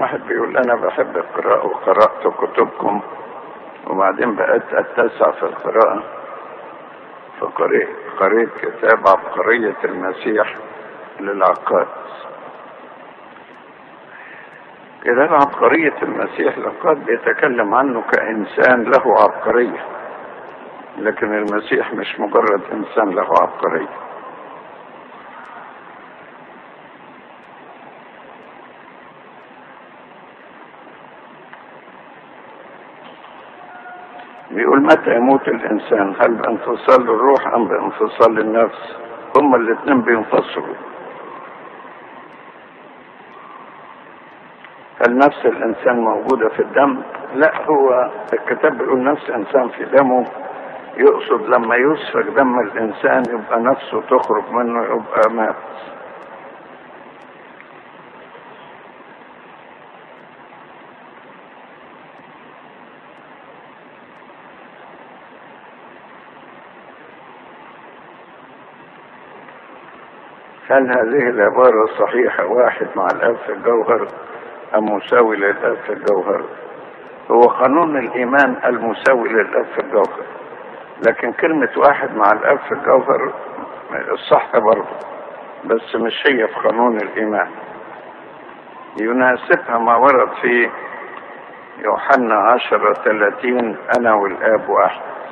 واحد بيقول انا بحب القراءة وقرأت كتبكم وبعدين بقيت اتسع في القراءة فقريت قريت كتاب عبقرية المسيح للعقاد كتاب عبقرية المسيح لقد بيتكلم عنه كإنسان له عبقرية لكن المسيح مش مجرد إنسان له عبقرية بيقول متى يموت الإنسان هل بانفصال الروح أم بانفصال النفس هما الاثنين بينفصلوا هل نفس الإنسان موجودة في الدم لا هو الكتاب بيقول نفس إنسان في دمه يقصد لما يسفك دم الإنسان يبقى نفسه تخرج منه يبقى مات هل هذه العبارة صحيحة واحد مع الأب في الجوهر أم مساوي للأب في الجوهر هو قانون الإيمان المساوي للأب في الجوهر لكن كلمة واحد مع الأب في الجوهر الصح برضه بس مش هي في قانون الإيمان يناسبها ما ورد في يوحنا عشرة ثلاثين أنا والآب واحد